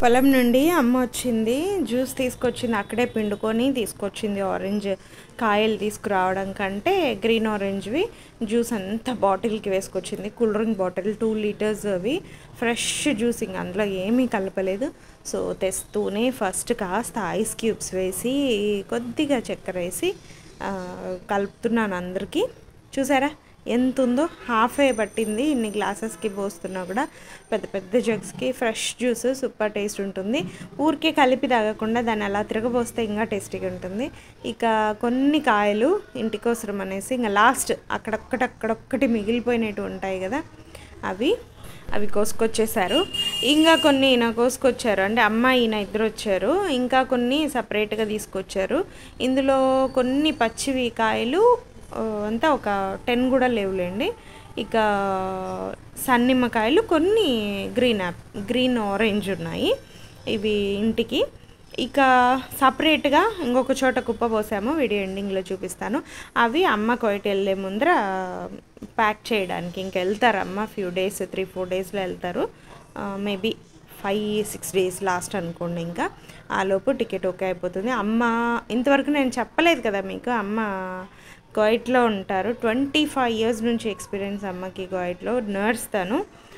పొలం నుండి అమ్మ వచ్చింది జ్యూస్ తీసుకొచ్చింది అక్కడే పిండుకొని తీసుకొచ్చింది ఆరెంజ్ కాయలు తీసుకురావడం కంటే గ్రీన్ ఆరెంజ్వి జ్యూస్ అంతా బాటిల్కి వేసుకొచ్చింది cool drink bottle two litres అవి ఫ్రెష్ జ్యూస్ ఇంక అందులో ఏమీ కలపలేదు సో తెస్తూనే ఫస్ట్ కాస్త ఐస్ క్యూబ్స్ వేసి కొద్దిగా చక్కెర వేసి ఆ, కలుపుతున్నాను అందరికీ చూసారా ఎంత ఉందో హాఫే పట్టింది ఇన్ని గ్లాసెస్కి పోస్తున్నా కూడా పెద్ద పెద్ద జగ్స్కి ఫ్రెష్ జ్యూస్ సూపర్ టేస్ట్ ఉంటుంది ఊరికే కలిపి తాగకుండా దాన్ని అలా తిరగబోస్తే ఇంకా టేస్టీగా ఉంటుంది ఇక కొన్ని కాయలు ఇంటికోసరం అనేసి ఇంకా లాస్ట్ అక్కడొక్కటి అక్కడొక్కటి మిగిలిపోయినట్టు ఉంటాయి కదా అవి అవి కోసుకొచ్చేసారు ఇంకా కొన్ని ఈయన కోసుకొచ్చారు అంటే అమ్మ ఈయన ఇద్దరు వచ్చారు ఇంకా కొన్ని సపరేట్గా తీసుకొచ్చారు ఇందులో కొన్ని పచ్చివి కాయలు ఆ, అంతా ఒక టెన్ కూడా లేవులేండి ఇక సన్నిమ్మకాయలు కొన్ని గ్రీన్ యాప్ గ్రీన్ ఆరెంజ్ ఉన్నాయి ఇవి ఇంటికి ఇక సపరేట్గా ఇంకొక చోట కుప్ప పోసాము వీడియో ఎండింగ్లో చూపిస్తాను అవి అమ్మ కోయట వెళ్ళే ముందర ప్యాక్ చేయడానికి ఇంక వెళ్తారు అమ్మ ఫ్యూ డేస్ త్రీ ఫోర్ డేస్లో వెళ్తారు maybe five six days last అనుకోండి ఇంకా ఆ లోపు టికెట్ ఓకే అయిపోతుంది అమ్మ ఇంతవరకు నేను చెప్పలేదు కదా మీకు అమ్మ కోయిట్లో ఉంటారు ట్వంటీ ఫైవ్ ఇయర్స్ నుంచి ఎక్స్పీరియన్స్ అమ్మకి కోయిట్లో నర్స్ తను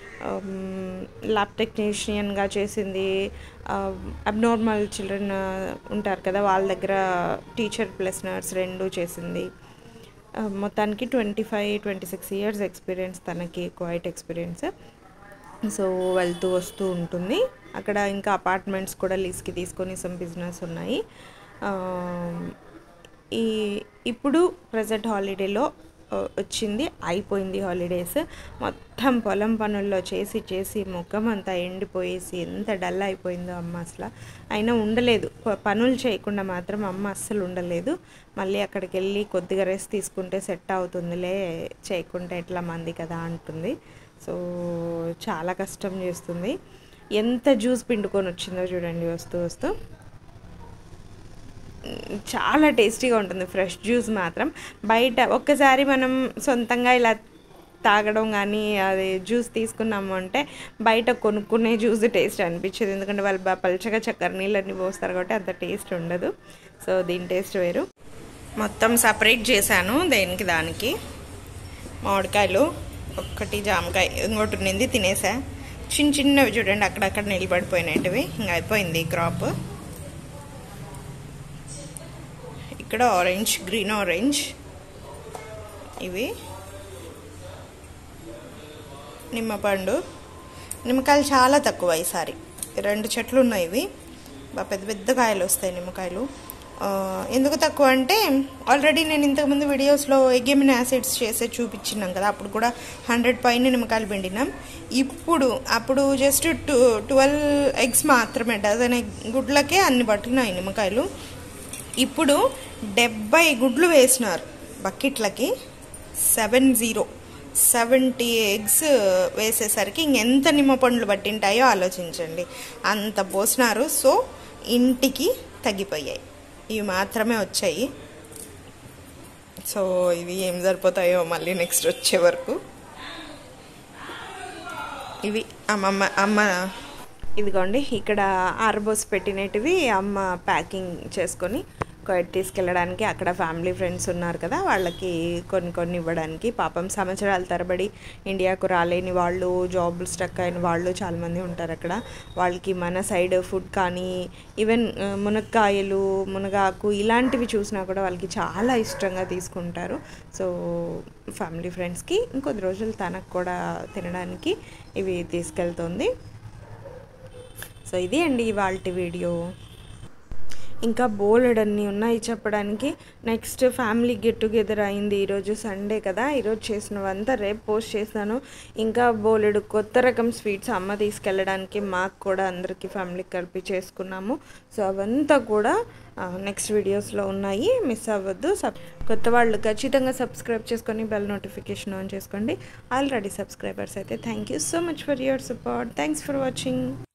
ల్యాబ్ టెక్నీషియన్గా చేసింది అబ్నార్మల్ చిల్డ్రన్ ఉంటారు కదా వాళ్ళ దగ్గర టీచర్ ప్లస్ నర్స్ రెండు చేసింది ఆ, మొత్తానికి twenty five twenty six years experience తనకి క్వైట్ ఎక్స్పీరియన్స్ సో వెళ్తూ వస్తూ ఉంటుంది అక్కడ ఇంకా అపార్ట్మెంట్స్ కూడా లీజ్కి తీసుకొని సమ్ బిజినెస్ ఉన్నాయి ఆ, ఈ ఇప్పుడు ప్రజెంట్ హాలిడేలో ఆ, వచ్చింది అయిపోయింది హాలిడేస్ మొత్తం పొలం పనుల్లో చేసి చేసి ముఖం అంతా ఎండిపోయేసి ఎంత డల్ అయిపోయిందో అమ్మ అసలు అయినా ఉండలేదు ప- పనులు చేయకుండా మాత్రం అమ్మ అస్సలు ఉండలేదు మళ్ళీ అక్కడికి వెళ్ళి కొద్దిగా రెస్ట్ తీసుకుంటే సెట్ అవుతుందిలే చేయకుంటే ఎట్లా మంది కదా అంటుంది సో చాలా కష్టం చేస్తుంది ఎంత జ్యూస్ పిండుకొని వచ్చిందో చూడండి వస్తూ వస్తూ చాలా టేస్టీగా ఉంటుంది ఫ్రెష్ జ్యూస్ మాత్రం బయట ఒక్కసారి మనం సొంతంగా ఇలా తాగడం కానీ అది జ్యూస్ తీసుకున్నాము అంటే బయట కొనుక్కునే జ్యూస్ టేస్ట్ అనిపించదు ఎందుకంటే వాళ్ళు బాగా పల్చగా చక్కెర నీళ్ళన్నీ పోస్తారు కాబట్టి అంత టేస్ట్ ఉండదు సో దీని టేస్ట్ వేరు మొత్తం సపరేట్ చేశాను దేనికి దానికి మామిడికాయలు ఒక్కటి జామకాయ ఇంకోటి ఉన్నింది తినేసా చిన్న చిన్నవి చూడండి అక్కడక్కడ నిలబడిపోయినట్టువి ఇంకా అయిపోయింది క్రాప్ ఇక్కడ ఆరెంజ్ గ్రీన్ ఆరెంజ్ ఇవి నిమ్మపండు నిమ్మకాయలు చాలా తక్కువ ఈసారి రెండు చెట్లు ఉన్నాయి ఇవి బాగా పెద్ద పెద్ద కాయలు వస్తాయి నిమ్మకాయలు ఆ, ఎందుకు తక్కువ అంటే ఆల్రెడీ నేను ఇంతకుముందు వీడియోస్లో ఎగెమిన్ యాసిడ్స్ చేసే చూపించినాం కదా అప్పుడు కూడా హండ్రెడ్ పైన నిమ్మకాయలు పిండినాం ఇప్పుడు అప్పుడు జస్ట్ టూ ట్వెల్వ్ ఎగ్స్ మాత్రమే డజన్ ఎగ్ గుడ్లకే అన్ని పట్టినాయి నిమ్మకాయలు ఇప్పుడు డెబ్బై గుడ్లు వేసినారు బకెట్లకి సెవెన్ జీరో సెవెంటీ ఎగ్స్ వేసేసరికి ఇంకెంత నిమ్మ పండ్లు పట్టింటాయో ఆలోచించండి అంత పోసినారు సో ఇంటికి తగ్గిపోయాయి ఇవి మాత్రమే వచ్చాయి సో ఇవి ఏం సరిపోతాయో మళ్ళీ నెక్స్ట్ వచ్చే వరకు ఇవి అమ్మమ్మ అమ్మ ఇదిగోండి ఇక్కడ ఆర్బోస్ పెట్టినటివి అమ్మ ప్యాకింగ్ చేసుకొని కోయట్ తీసుకెళ్ళడానికి అక్కడ ఫ్యామిలీ ఫ్రెండ్స్ ఉన్నారు కదా వాళ్ళకి కొన్ని కొన్ని ఇవ్వడానికి పాపం సంవత్సరాల తరబడి ఇండియాకు రాలేని వాళ్ళు జాబ్ స్టక్ అయిన వాళ్ళు చాలామంది ఉంటారు అక్కడ వాళ్ళకి మన సైడ్ ఫుడ్ కానీ ఈవెన్ ఆ, మునక్కాయలు మునగాకు ఇలాంటివి చూసినా కూడా వాళ్ళకి చాలా ఇష్టంగా తీసుకుంటారు సో ఫ్యామిలీ ఫ్రెండ్స్కి ఇంకొద్ది రోజులు తనకు కూడా తినడానికి ఇవి తీసుకెళ్తుంది సో ఇది అండి ఇవాళ వీడియో ఇంకా బోలెడ్ అన్నీ ఉన్నాయి చెప్పడానికి నెక్స్ట్ ఫ్యామిలీ గెట్ టుగెదర్ అయింది ఈరోజు సండే కదా ఈరోజు చేసినవంతా రేపు పోస్ట్ చేస్తాను ఇంకా బోలెడు కొత్త రకం స్వీట్స్ అమ్మ తీసుకెళ్ళడానికి మాకు కూడా అందరికీ ఫ్యామిలీకి కలిపి చేసుకున్నాము సో అవంతా కూడా నెక్స్ట్ వీడియోస్లో ఉన్నాయి మిస్ అవ్వద్దు సబ్ కొత్త వాళ్ళు ఖచ్చితంగా సబ్స్క్రైబ్ చేసుకొని బెల్ నోటిఫికేషన్ ఆన్ చేసుకోండి ఆల్రెడీ సబ్స్క్రైబర్స్ అయితే thank you so much for your support thanks for watching